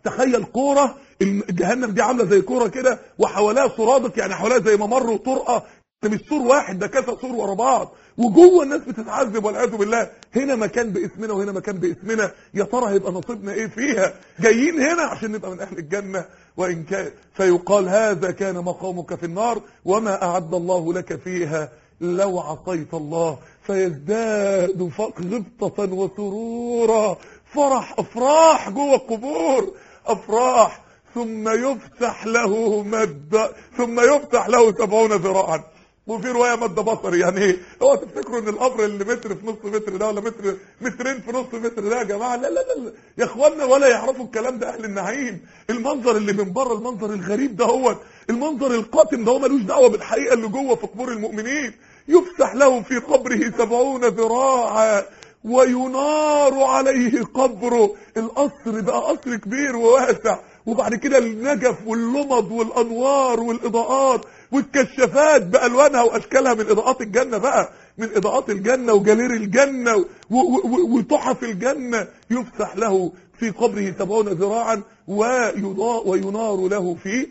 تخيل كوره جهنم دي عامله زي كوره كده وحواليها سرادق يعني حواليها زي ممر وطرقه ده مش سور واحد ده كذا سور ورا بعض وجوه الناس بتتعذب والعياذ بالله هنا مكان باسمنا وهنا مكان باسمنا يا ترى هيبقى نصيبنا ايه فيها جايين هنا عشان نبقى من اهل الجنه وان كان فيقال هذا كان مقامك في النار وما اعد الله لك فيها لو عصيت الله فيزداد غبطة وسرورا فرح افراح جوه القبور افراح ثم يفتح له مد ثم يفتح له سبعون ذراعا وفي روايه مد بصري يعني ايه هو تفتكروا ان القبر اللي متر في نص متر ده ولا متر مترين في نص متر ده يا جماعه لا لا لا يا اخوانا ولا يعرفوا الكلام ده اهل النعيم المنظر اللي من بره المنظر الغريب ده هو المنظر القاتم ده هو ملوش دعوه بالحقيقه اللي جوه في قبور المؤمنين يفتح له في قبره سبعون ذراعا وينار عليه قبره القصر بقى قصر كبير وواسع وبعد كده النجف واللمض والانوار والاضاءات والكشافات بالوانها واشكالها من اضاءات الجنه بقى من اضاءات الجنه وجالير الجنه وتحف الجنه يفتح له في قبره سبعون ذراعا وينار له فيه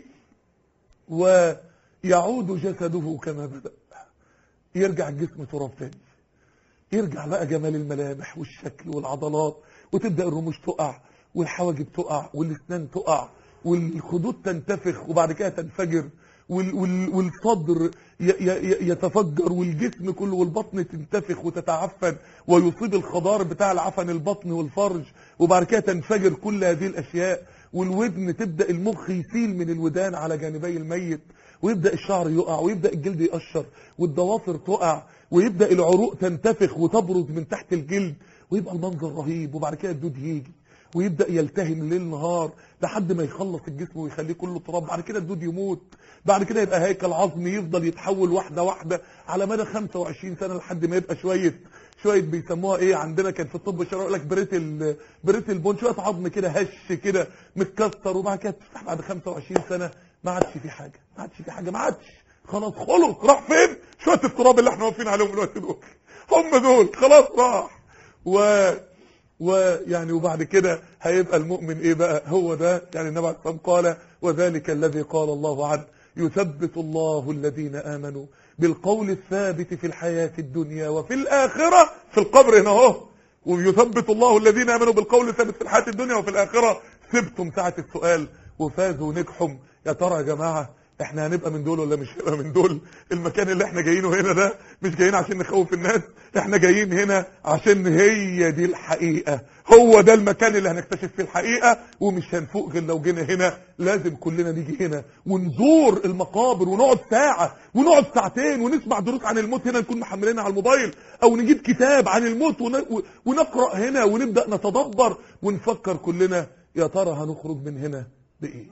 ويعود جسده كما بدا يرجع الجسم تراب تاني يرجع بقى جمال الملامح والشكل والعضلات وتبدا الرموش تقع والحواجب تقع والاسنان تقع والخدود تنتفخ وبعد كده تنفجر والصدر يتفجر والجسم كله والبطن تنتفخ وتتعفن ويصيب الخضار بتاع العفن البطن والفرج وبعد كده تنفجر كل هذه الاشياء والودن تبدا المخ يسيل من الودان على جانبي الميت ويبدا الشعر يقع ويبدا الجلد يقشر والضوافر تقع ويبدا العروق تنتفخ وتبرز من تحت الجلد ويبقى المنظر رهيب وبعد كده الدود يجي ويبدا يلتهم ليل نهار لحد ما يخلص الجسم ويخليه كله تراب بعد كده الدود يموت بعد كده يبقى هيكل عظمي يفضل يتحول واحده واحده على مدى 25 سنه لحد ما يبقى شويه شويه بيسموها ايه عندنا كان في الطب الشرعي يقول لك بريتل بريتل بون شويه عظم كده هش كده متكسر وبعد كده تفتح بعد 25 سنه ما عادش في حاجه ما عادش في حاجه ما عادش خلاص خلص راح فين شويه التراب اللي احنا واقفين عليهم دلوقتي دول هم دول خلاص راح و ويعني وبعد كده هيبقى المؤمن ايه بقى هو ده يعني النبي عليه الصلاه قال وذلك الذي قال الله عنه يثبت الله الذين امنوا بالقول الثابت في الحياه الدنيا وفي الاخره في القبر هنا اهو ويثبت الله الذين امنوا بالقول الثابت في الحياه الدنيا وفي الاخره سبتم ساعه السؤال وفازوا ونجحوا يا ترى يا جماعه احنا هنبقى من دول ولا مش هنبقى من دول المكان اللي احنا جايينه هنا ده مش جايين عشان نخوف الناس احنا جايين هنا عشان هي دي الحقيقة هو ده المكان اللي هنكتشف فيه الحقيقة ومش هنفوق غير لو جينا هنا لازم كلنا نيجي هنا ونزور المقابر ونقعد ساعة ونقعد ساعتين ونسمع دروس عن الموت هنا نكون محملينها على الموبايل او نجيب كتاب عن الموت ونقرأ هنا ونبدأ نتدبر ونفكر كلنا يا ترى هنخرج من هنا بايه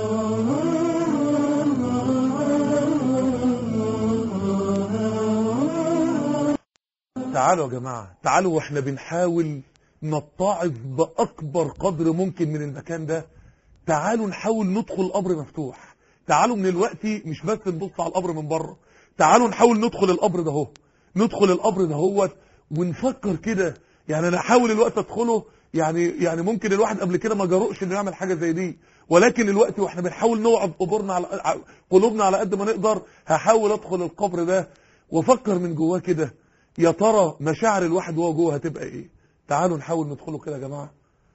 تعالوا يا جماعة تعالوا واحنا بنحاول نتعظ بأكبر قدر ممكن من المكان ده تعالوا نحاول ندخل القبر مفتوح تعالوا من الوقت مش بس نبص على القبر من بره تعالوا نحاول ندخل القبر ده هو ندخل القبر ده هو ونفكر كده يعني انا احاول الوقت ادخله يعني يعني ممكن الواحد قبل كده ما جرؤش انه يعمل حاجه زي دي ولكن الوقت واحنا بنحاول نوعظ قبورنا على قلوبنا على قد ما نقدر هحاول ادخل القبر ده وافكر من جواه كده يا ترى مشاعر الواحد وهو جوه هتبقى ايه تعالوا نحاول ندخله كده يا جماعه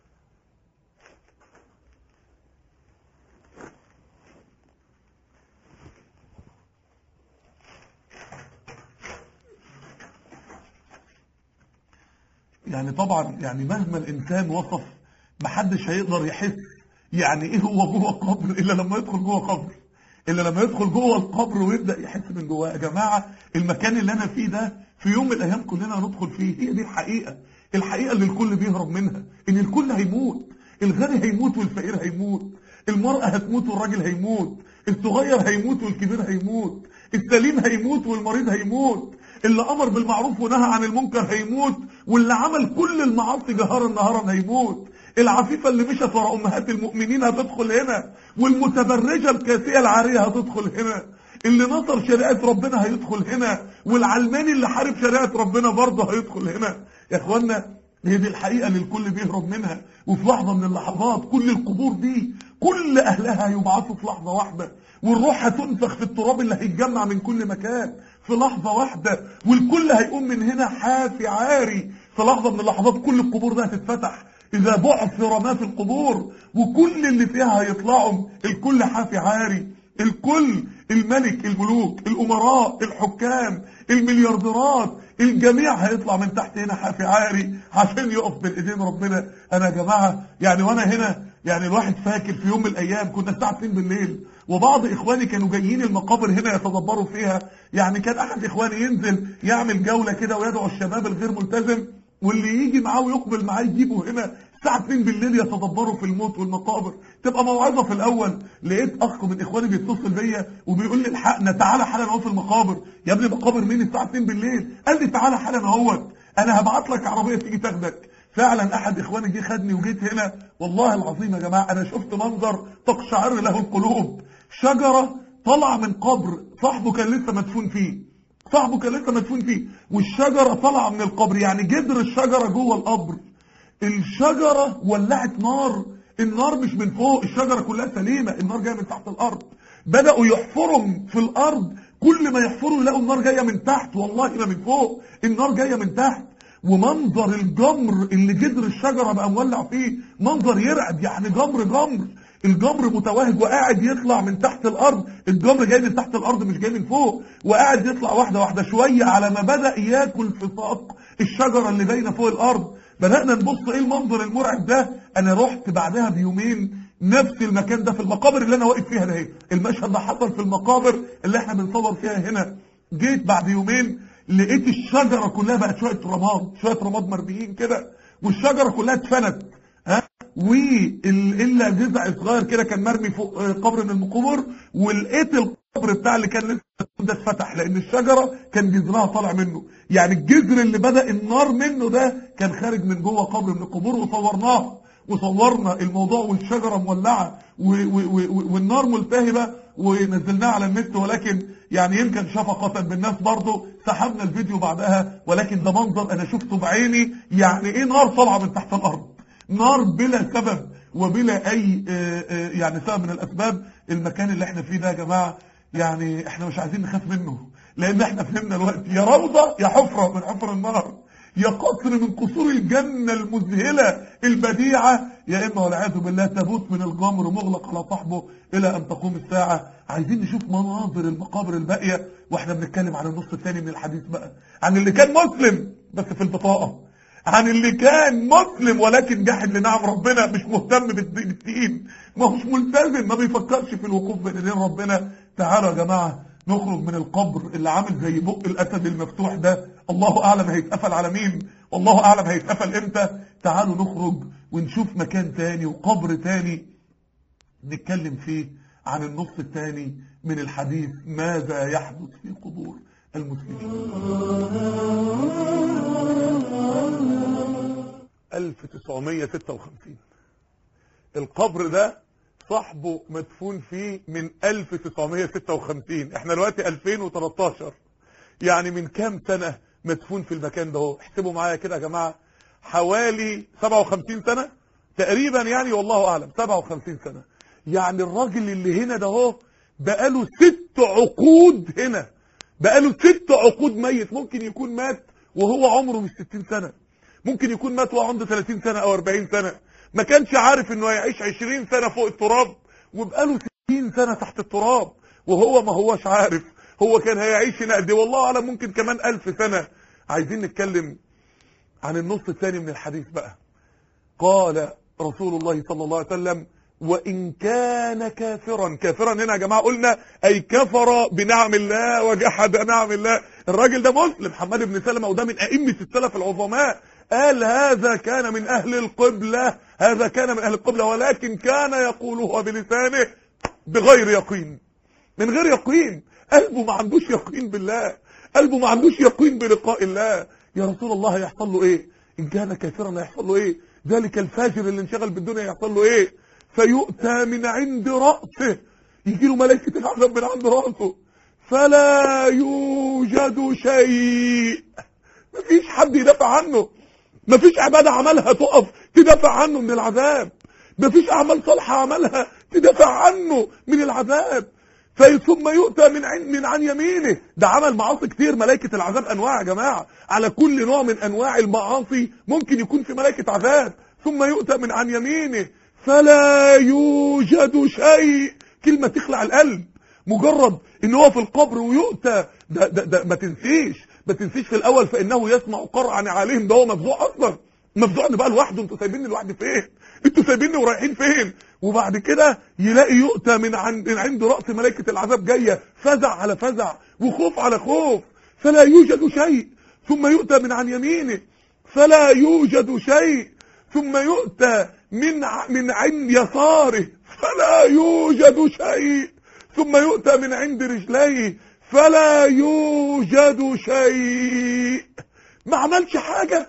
يعني طبعا يعني مهما الانسان وصف محدش هيقدر يحس يعني ايه هو جوه القبر الا لما يدخل جوه قبر الا لما يدخل جوه القبر ويبدا يحس من جواه يا جماعه المكان اللي انا فيه ده في يوم من الايام كلنا هندخل فيه هي دي الحقيقه الحقيقه اللي الكل بيهرب منها ان الكل هيموت الغني هيموت والفقير هيموت المرأة هتموت والراجل هيموت الصغير هيموت والكبير هيموت السليم هيموت والمريض هيموت اللي امر بالمعروف ونهى عن المنكر هيموت واللي عمل كل المعاصي جهارا نهارا هيموت العفيفة اللي مشت ورا امهات المؤمنين هتدخل هنا والمتبرجة الكاسية العارية هتدخل هنا اللي نصر شريعة ربنا هيدخل هنا والعلماني اللي حارب شريعة ربنا برضه هيدخل هنا يا اخوانا هي دي الحقيقة اللي الكل بيهرب منها وفي لحظة من اللحظات كل القبور دي كل أهلها يبعثوا في لحظة واحدة والروح هتنفخ في التراب اللي هيتجمع من كل مكان في لحظة واحدة والكل هيقوم من هنا حافي عاري في لحظة من اللحظات كل القبور ده هتتفتح إذا بعثر ما في القبور وكل اللي فيها هيطلعوا الكل حافي عاري الكل الملك الملوك الأمراء الحكام المليارديرات الجميع هيطلع من تحت هنا حافي عاري عشان يقف بين ايدين ربنا انا يا جماعه يعني وانا هنا يعني الواحد فاكر في يوم من الايام كنا الساعه 2 بالليل وبعض اخواني كانوا جايين المقابر هنا يتدبروا فيها يعني كان احد اخواني ينزل يعمل جوله كده ويدعو الشباب الغير ملتزم واللي يجي معاه ويقبل معاه يجيبه هنا الساعة 2 بالليل يتدبروا في الموت والمقابر تبقى موعظة في الأول لقيت أخ من إخواني بيتصل بيا وبيقول لي الحقنا تعالى حالا اهو في المقابر يا ابني مقابر مين الساعة 2 بالليل قال لي تعالى حالا اهوت أنا هبعت لك عربية تيجي تاخدك فعلا أحد إخواني جه خدني وجيت هنا والله العظيم يا جماعة أنا شفت منظر تقشعر له القلوب شجرة طلع من قبر صاحبه كان لسه مدفون فيه صاحبه كان لسه مدفون فيه والشجرة طالعه من القبر يعني جذر الشجرة جوه القبر الشجرة ولعت نار النار مش من فوق الشجرة كلها سليمة النار جاية من تحت الأرض بدأوا يحفروا في الأرض كل ما يحفروا يلاقوا النار جاية من تحت والله ما من فوق النار جاية من تحت ومنظر الجمر اللي جذر الشجرة بقى مولع فيه منظر يرعب يعني جمر جمر الجمر متوهج وقاعد يطلع من تحت الارض الجمر جاي من تحت الارض مش جاي من فوق وقاعد يطلع واحده واحده شويه على ما بدا ياكل في ساق الشجره اللي باينه فوق الارض بدانا نبص ايه المنظر المرعب ده انا رحت بعدها بيومين نفس المكان ده في المقابر اللي انا واقف فيها ده المشهد ده حصل في المقابر اللي احنا بنصور فيها هنا جيت بعد يومين لقيت الشجره كلها بقت شويه رماد شويه رماد مرميين كده والشجره كلها اتفنت ها والا جذع صغير كده كان مرمي فوق قبر من القبور ولقيت القبر بتاع اللي كان لسه ده اتفتح لان الشجره كان جذرها طالع منه يعني الجذر اللي بدا النار منه ده كان خارج من جوه قبر من القبور وصورناه وصورنا الموضوع والشجره مولعه والنار ملتهبه ونزلناه على النت ولكن يعني يمكن شفقة بالناس برضه سحبنا الفيديو بعدها ولكن ده منظر انا شفته بعيني يعني ايه نار طالعه من تحت الارض نار بلا سبب وبلا اي يعني سبب من الاسباب المكان اللي احنا فيه ده يا جماعه يعني احنا مش عايزين نخاف منه لان احنا فهمنا الوقت يا روضه يا حفره من حفر النار يا قصر من قصور الجنة المذهلة البديعة يا إما والعياذ بالله تبوت من الجمر مغلق على صاحبه إلى أن تقوم الساعة عايزين نشوف مناظر المقابر الباقية وإحنا بنتكلم عن النص الثاني من الحديث بقى عن اللي كان مسلم بس في البطاقة عن اللي كان مسلم ولكن جاحد لنعم ربنا مش مهتم بالدين ما هوش ملتزم ما بيفكرش في الوقوف بين ايدين ربنا تعالوا يا جماعه نخرج من القبر اللي عامل زي بق الاسد المفتوح ده الله اعلم هيتقفل على مين والله اعلم هيتقفل امتى تعالوا نخرج ونشوف مكان تاني وقبر تاني نتكلم فيه عن النص الثاني من الحديث ماذا يحدث في قبور المسلمين 1956 القبر ده صاحبه مدفون فيه من 1956 احنا دلوقتي 2013 يعني من كام سنة مدفون في المكان ده اهو احسبوا معايا كده يا جماعة حوالي 57 سنة تقريبا يعني والله اعلم 57 سنة يعني الراجل اللي هنا ده اهو بقاله ست عقود هنا بقاله ست عقود ميت ممكن يكون مات وهو عمره مش 60 سنة ممكن يكون مات وهو عنده 30 سنة او 40 سنة ما كانش عارف انه هيعيش 20 سنة فوق التراب وبقاله 60 سنة تحت التراب وهو ما هوش عارف هو كان هيعيش هنا قد والله اعلم ممكن كمان 1000 سنة عايزين نتكلم عن النص الثاني من الحديث بقى قال رسول الله صلى الله عليه وسلم وإن كان كافرا كافرا هنا يا جماعة قلنا أي كفر بنعم الله وجحد نعم الله الراجل ده مسلم حماد بن سلمة وده من أئمة السلف العظماء قال هذا كان من أهل القبلة هذا كان من أهل القبلة ولكن كان يقوله بلسانه بغير يقين من غير يقين قلبه ما عندوش يقين بالله قلبه ما عندوش يقين بلقاء الله يا رسول الله هيحصل له ايه ان كان كافرا هيحصل له ايه ذلك الفاجر اللي انشغل بالدنيا هيحصل له ايه فيؤتى من عند رأسه يجي له ملائكة العذاب من عند رأسه فلا يوجد شيء مفيش حد يدافع عنه مفيش عبادة عملها تقف تدافع عنه من العذاب مفيش اعمال صالحة عملها تدافع عنه من العذاب ثم يؤتى من عن من عن يمينه ده عمل معاصي كتير ملائكة العذاب انواع يا جماعة على كل نوع من انواع المعاصي ممكن يكون في ملائكة عذاب ثم يؤتى من عن يمينه فلا يوجد شيء كلمة تخلع القلب مجرد ان هو في القبر ويؤتى ده, ده, ده ما تنسيش ما تنسيش في الاول فانه يسمع قرعا عليهم ده هو مفزوع اصلا مفزوع بقى لوحده انتوا سايبيني لوحدي فين انتوا سايبيني ورايحين فين وبعد كده يلاقي يؤتى من عند من عند راس ملائكه العذاب جايه فزع على فزع وخوف على خوف فلا يوجد شيء ثم يؤتى من عن يمينه فلا يوجد شيء ثم يؤتى من من عند يساره فلا يوجد شيء ثم يؤتى من عند رجليه فلا يوجد شيء ما عملش حاجة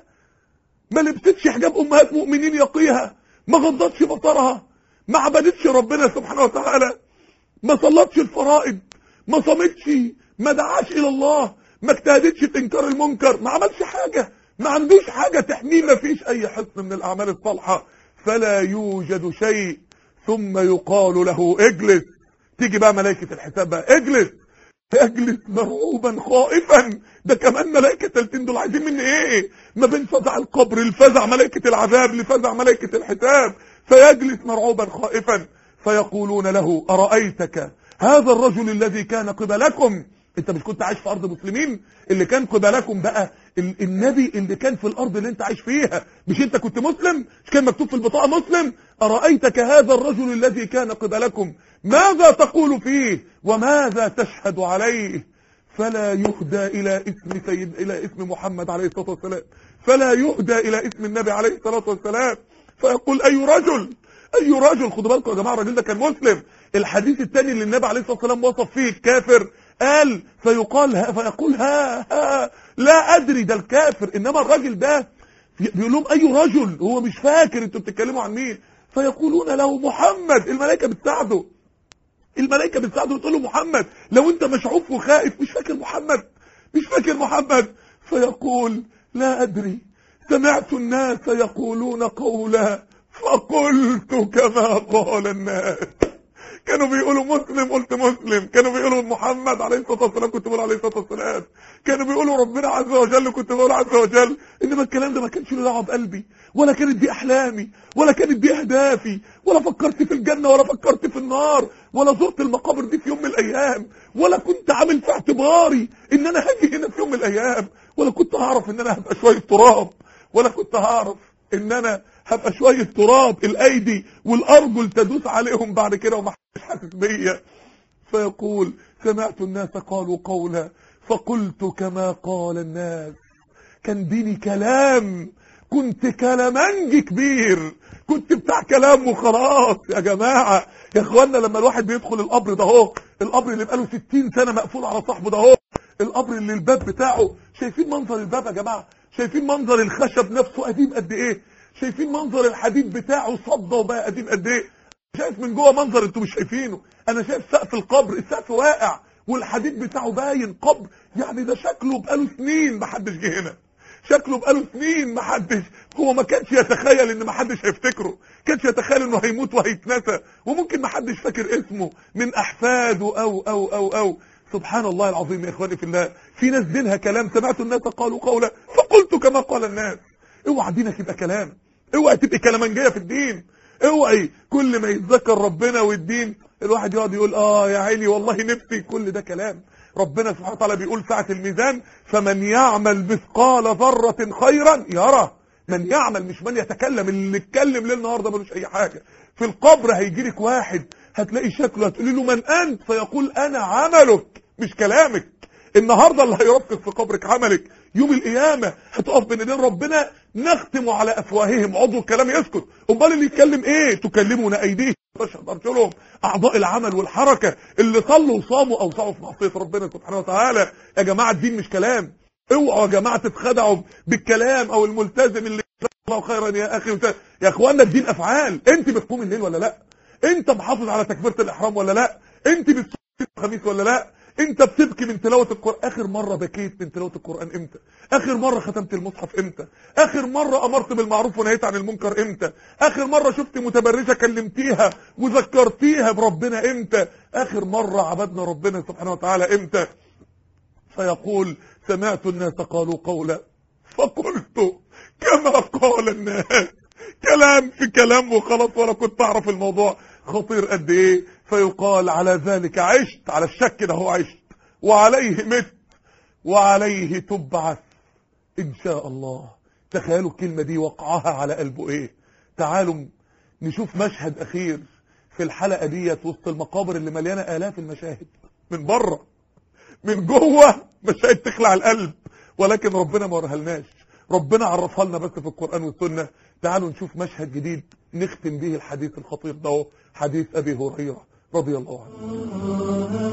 ما لبستش حجاب امهات مؤمنين يقيها ما غضتش بطرها ما عبدتش ربنا سبحانه وتعالى ما صلتش الفرائض ما صمتش ما دعاش الى الله ما اجتهدتش في انكار المنكر ما عملش حاجة ما عندوش حاجة تحميه ما فيش اي حصن من الاعمال الصالحة فلا يوجد شيء ثم يقال له اجلس تيجي بقى ملائكة الحساب بقى اجلس اجلس مرعوبا خائفا ده كمان ملائكة تلتين دول عايزين مني ايه ما بين فزع القبر لفزع ملائكة العذاب لفزع ملائكة الحساب فيجلس مرعوبا خائفا فيقولون له أرأيتك هذا الرجل الذي كان قبلكم انت مش كنت عايش في ارض مسلمين اللي كان قبلكم بقى ال النبي اللي كان في الارض اللي انت عايش فيها مش انت كنت مسلم مش كان مكتوب في البطاقه مسلم ارايتك هذا الرجل الذي كان قبلكم ماذا تقول فيه وماذا تشهد عليه فلا يهدى الى اسم سيد الى اسم محمد عليه الصلاه والسلام فلا يهدى الى اسم النبي عليه الصلاه والسلام فيقول اي رجل اي رجل خدوا بالكم يا جماعه الراجل ده كان مسلم الحديث الثاني اللي النبي عليه الصلاه والسلام وصف فيه الكافر قال فيقال ها فيقول ها, ها لا ادري ده الكافر انما الراجل ده بيقول لهم اي رجل هو مش فاكر انتوا بتتكلموا عن مين فيقولون له محمد الملائكه بتساعده الملائكه بتساعده وتقول له محمد لو انت مشعوف وخائف مش فاكر محمد مش فاكر محمد فيقول لا ادري سمعت الناس يقولون قولا فقلت كما قال الناس كانوا بيقولوا مسلم قلت مسلم كانوا بيقولوا محمد عليه الصلاه والسلام كنت بقول عليه الصلاه والسلام كانوا بيقولوا ربنا عز وجل كنت بقول عز وجل انما الكلام ده ما كانش له دعوه بقلبي ولا كانت دي احلامي ولا كانت دي اهدافي ولا فكرت في الجنه ولا فكرت في النار ولا زرت المقابر دي في يوم من الايام ولا كنت عامل في اعتباري ان انا هاجي هنا في يوم من الايام ولا كنت هعرف ان انا هبقى شويه تراب ولا كنت هعرف ان انا هبقى شويه تراب الايدي والارجل تدوس عليهم بعد كده وما مش حاسس بيا فيقول سمعت الناس قالوا قولا فقلت كما قال الناس كان ديني كلام كنت كلامنج كبير كنت بتاع كلام وخلاص يا جماعة يا اخوانا لما الواحد بيدخل القبر ده اهو القبر اللي بقاله 60 سنة مقفول على صاحبه ده اهو القبر اللي الباب بتاعه شايفين منظر الباب يا جماعة شايفين منظر الخشب نفسه قديم قد ايه شايفين منظر الحديد بتاعه صدى وبقى قديم قد ايه شايف من جوه منظر انتوا مش شايفينه انا شايف سقف القبر السقف واقع والحديد بتاعه باين قبر يعني ده شكله بقاله سنين ما حدش جه هنا شكله بقاله سنين ما حدش هو ما كانش يتخيل ان ما حدش هيفتكره كانش يتخيل انه هيموت وهيتنسى وممكن ما حدش فاكر اسمه من احفاده او او او او سبحان الله العظيم يا اخواني في الله في ناس دينها كلام سمعت الناس قالوا قولا فقلت كما قال الناس اوعى دينك يبقى كلام اوعى تبقى كلامنجيه في الدين اوعي كل ما يتذكر ربنا والدين الواحد يقعد يقول اه يا عيني والله نفسي كل ده كلام ربنا سبحانه وتعالى بيقول ساعة الميزان فمن يعمل مثقال ذرة خيرا يرى من يعمل مش من يتكلم اللي اتكلم ليل نهار ده ملوش اي حاجة في القبر هيجي لك واحد هتلاقي شكله هتقولي له من انت فيقول انا عملك مش كلامك النهارده اللي هيرفق في قبرك عملك يوم القيامة هتقف بين ايدين ربنا نختم على افواههم عضو الكلام يسكت امال اللي يتكلم ايه تكلمون ايديهم تشهد لهم اعضاء العمل والحركة اللي صلوا وصاموا او سعوا في معصية ربنا سبحانه وتعالى يا جماعة الدين مش كلام اوعوا يا جماعة تتخدعوا بالكلام او الملتزم اللي الله خيرا يا اخي يا اخوانا الدين افعال انت بتقوم الليل ولا لا انت محافظ على تكبيرة الاحرام ولا لا انت بتصوم الخميس ولا لا انت بتبكي من تلاوة القرآن اخر مرة بكيت من تلاوة القرآن امتى اخر مرة ختمت المصحف امتى اخر مرة امرت بالمعروف ونهيت عن المنكر امتى اخر مرة شفت متبرجة كلمتيها وذكرتيها بربنا امتى اخر مرة عبدنا ربنا سبحانه وتعالى امتى فيقول سمعت الناس قالوا قولا فقلت كما قال الناس كلام في كلام وخلاص ولا كنت اعرف الموضوع خطير قد ايه فيقال على ذلك عشت على الشك ده هو عشت وعليه مت وعليه تبعث ان شاء الله تخيلوا الكلمة دي وقعها على قلبه ايه تعالوا نشوف مشهد اخير في الحلقة ديت وسط المقابر اللي مليانة الاف المشاهد من بره من جوه مشاهد تخلع القلب ولكن ربنا ما ورهلناش ربنا عرفها لنا بس في القرآن والسنة تعالوا نشوف مشهد جديد نختم به الحديث الخطير ده حديث أبي هريرة رضي الله عنه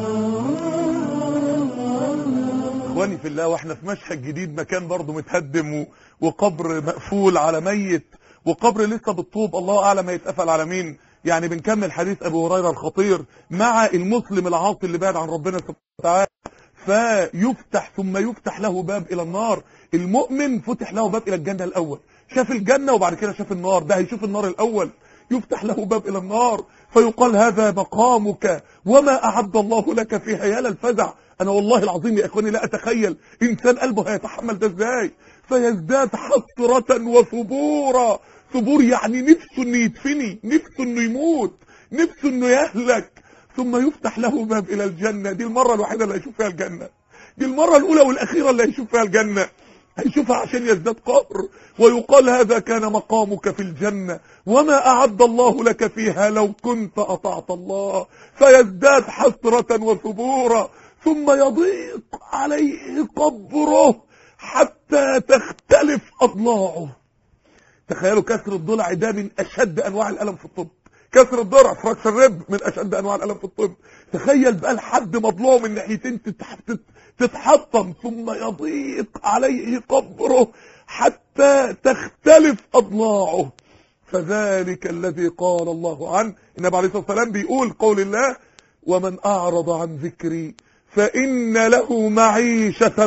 اخواني في الله واحنا في مشهد جديد مكان برضه متهدم و- وقبر مقفول على ميت وقبر لسه بالطوب الله اعلم هيتقفل على مين يعني بنكمل حديث ابي هريره الخطير مع المسلم العاصي اللي بعد عن ربنا سبحانه وتعالى فيفتح ثم يفتح له باب الى النار المؤمن فتح له باب الى الجنه الاول شاف الجنه وبعد كده شاف النار ده هيشوف النار الاول يفتح له باب الى النار فيقال هذا مقامك وما اعد الله لك فيها يا للفزع انا والله العظيم يا اخواني لا اتخيل انسان قلبه هيتحمل ده ازاي فيزداد حسرة وثبورا ثبور يعني نفسه انه يدفني نفسه انه يموت نفسه انه يهلك ثم يفتح له باب الى الجنة دي المرة الوحيدة اللي هيشوف فيها الجنة دي المرة الاولى والاخيرة اللي هيشوف فيها الجنة هيشوفها عشان يزداد قهر ويقال هذا كان مقامك في الجنة وما أعد الله لك فيها لو كنت أطعت الله فيزداد حسرة وثبورا ثم يضيق عليه قبره حتى تختلف أضلاعه تخيلوا كسر الضلع ده من أشد أنواع الألم في الطب كسر الضلع فراكشر الرب من أشد أنواع الألم في الطب تخيل بقى لحد مضلوع من ناحيتين تتح- تت- تتحطم ثم يضيق عليه قبره حتى تختلف أضلاعه فذلك الذي قال الله عنه النبي عليه الصلاة والسلام بيقول قول الله ومن أعرض عن ذكري فإن له معيشة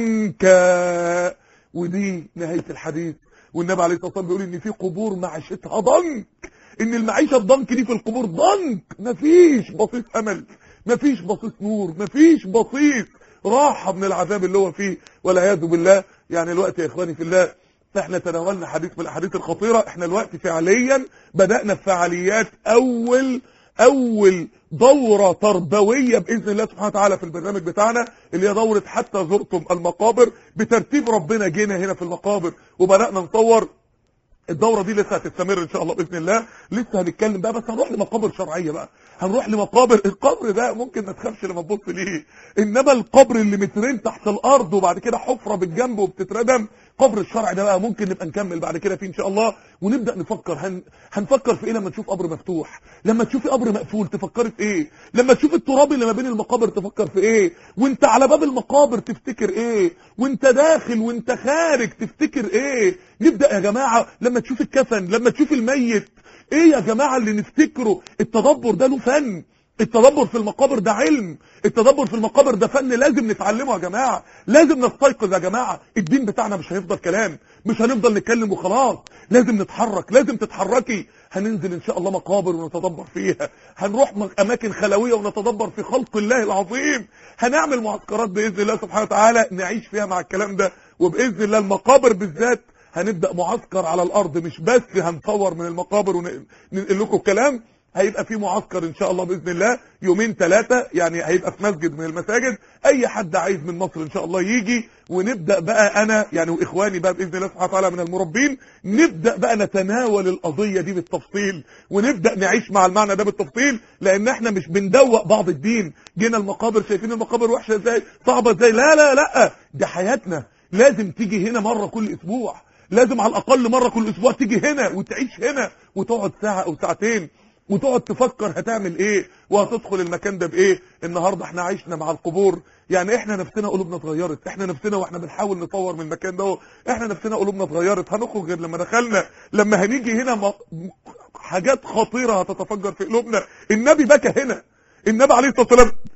ضنكا ودي نهاية الحديث والنبي عليه الصلاة والسلام بيقول إن في قبور معيشتها ضنك إن المعيشة الضنك دي في القبور ضنك مفيش بصيص أمل مفيش بصيص نور مفيش بصيص راحة من العذاب اللي هو فيه والعياذ بالله يعني الوقت يا إخواني في الله احنا تناولنا حديث من الاحاديث الخطيرة احنا الوقت فعليا بدأنا في فعاليات اول اول دورة تربوية باذن الله سبحانه وتعالى في البرنامج بتاعنا اللي هي دورة حتى زرتم المقابر بترتيب ربنا جينا هنا في المقابر وبدأنا نصور الدورة دي لسه هتستمر ان شاء الله باذن الله لسه هنتكلم بقى بس هنروح لمقابر شرعية بقى هنروح لمقابر القبر ده ممكن ما تخافش لما تبص ليه انما القبر اللي مترين تحت الارض وبعد كده حفرة بالجنب وبتتردم قبر الشرع ده بقى ممكن نبقى نكمل بعد كده فيه ان شاء الله ونبدا نفكر هن... هنفكر في ايه لما نشوف قبر مفتوح لما تشوفي قبر مقفول تفكري في ايه لما تشوف التراب اللي ما بين المقابر تفكر في ايه وانت على باب المقابر تفتكر ايه وانت داخل وانت خارج تفتكر ايه نبدا يا جماعه لما تشوف الكفن لما تشوف الميت ايه يا جماعه اللي نفتكره التدبر ده له فن التدبر في المقابر ده علم التدبر في المقابر ده فن لازم نتعلمه يا جماعة لازم نستيقظ يا جماعة الدين بتاعنا مش هيفضل كلام مش هنفضل نتكلم وخلاص لازم نتحرك لازم تتحركي هننزل ان شاء الله مقابر ونتدبر فيها هنروح م- اماكن خلوية ونتدبر في خلق الله العظيم هنعمل معسكرات باذن الله سبحانه وتعالى نعيش فيها مع الكلام ده وباذن الله المقابر بالذات هنبدأ معسكر على الارض مش بس هنصور من المقابر وننقل لكم الكلام هيبقى في معسكر ان شاء الله باذن الله يومين ثلاثه يعني هيبقى في مسجد من المساجد اي حد عايز من مصر ان شاء الله يجي ونبدا بقى انا يعني واخواني بقى باذن الله سبحانه وتعالى من المربين نبدا بقى نتناول القضيه دي بالتفصيل ونبدا نعيش مع المعنى ده بالتفصيل لان احنا مش بندوق بعض الدين جينا المقابر شايفين المقابر وحشه ازاي صعبه ازاي لا لا لا دي حياتنا لازم تيجي هنا مره كل اسبوع لازم على الاقل مره كل اسبوع تيجي هنا وتعيش هنا وتقعد ساعه او ساعتين وتقعد تفكر هتعمل ايه وهتدخل المكان ده بايه النهارده احنا عشنا مع القبور يعني احنا نفسنا قلوبنا اتغيرت احنا نفسنا واحنا بنحاول نصور من المكان ده احنا نفسنا قلوبنا اتغيرت هنخرج غير لما دخلنا لما هنيجي هنا م... حاجات خطيره هتتفجر في قلوبنا النبي بكى هنا النبي عليه الصلاه والسلام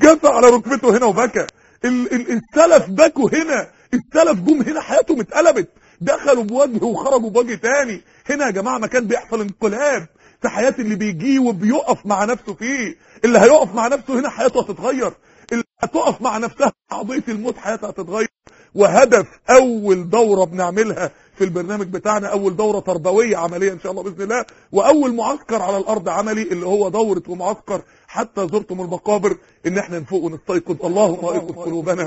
جثى على ركبته هنا وبكى ال- ال- السلف بكوا هنا السلف جم هنا حياتهم اتقلبت دخلوا بوجه وخرجوا بوجه تاني هنا يا جماعة ما كان بيحصل انقلاب في حياة اللي بيجيه وبيقف مع نفسه فيه اللي هيقف مع نفسه هنا حياته هتتغير اللي هتقف مع نفسها قضية الموت حياتها هتتغير وهدف اول دورة بنعملها في البرنامج بتاعنا اول دورة تربوية عملية ان شاء الله باذن الله واول معسكر على الارض عملي اللي هو دورة ومعسكر حتى زرتم المقابر ان احنا نفوق ونستيقظ اللهم ايقظ قلوبنا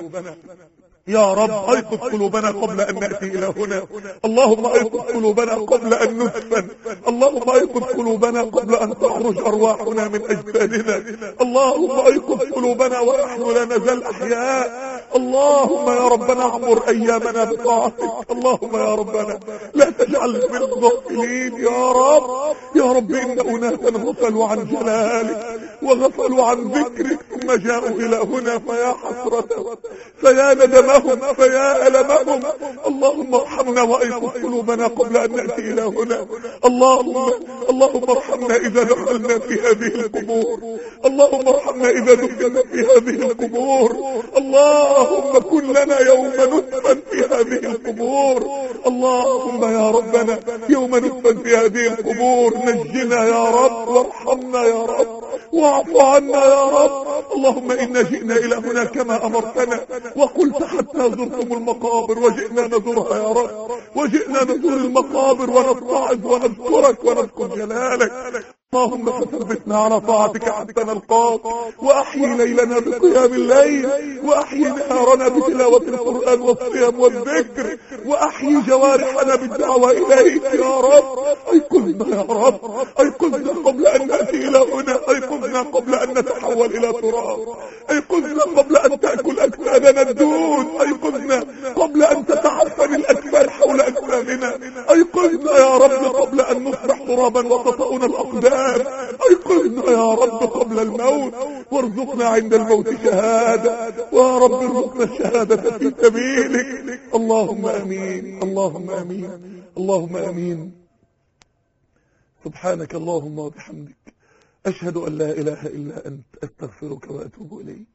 يا رب ايقظ قلوبنا قبل ان ناتي الى هنا اللهم ايقظ قلوبنا قبل ان ندفن اللهم ايقظ قلوبنا قبل ان تخرج ارواحنا من اجسادنا اللهم ايقظ قلوبنا ونحن لا نزال احياء اللهم يا ربنا اعمر ايامنا بطاعتك اللهم يا ربنا لا تجعلنا من الغافلين يا رب يا رب ان اناسا غفلوا عن جلالك وغفلوا عن ذكرك ثم جاءوا الى هنا فيا حسرة فيا ندمهم فيا ألمهم اللهم ارحمنا وأيقظ قلوبنا قبل أن نأتي إلى هنا اللهم اللهم ارحمنا إذا دخلنا في هذه القبور اللهم ارحمنا إذا دخلنا في هذه القبور اللهم كن لنا يوم ندفن في هذه القبور اللهم يا ربنا يوم ندفن في هذه القبور نجنا يا رب وارحمنا يا رب واعف عنا يا رب اللهم إنا جئنا إلى هنا كما أمرتنا وقلت حتى زرتم المقابر وجئنا نزورها يا رب وجئنا نزور المقابر ونتعظ ونذكرك ونذكر جلالك اللهم فثبتنا على طاعتك حتى نلقاك واحيي ليلنا بقيام الليل واحيي نهارنا بتلاوة القرآن والصيام والذكر واحيي جوارحنا بالدعوة اليك يا رب ايقظنا يا رب ايقظنا قبل ان نأتي الى هنا ايقظنا قبل ان نتحول الى تراب ايقظنا قبل ان تأكل اجسادنا الدود ايقظنا قبل ان تتعفن الاكفان حول اجسامنا ايقظنا يا رب قبل ان نصبح ترابا وتطأنا الاقدام ايقظنا يا رب قبل الموت وارزقنا عند الموت شهادة ويا رب ارزقنا الشهادة في سبيلك اللهم امين اللهم امين اللهم امين سبحانك اللهم وبحمدك اشهد ان لا اله الا انت استغفرك واتوب اليك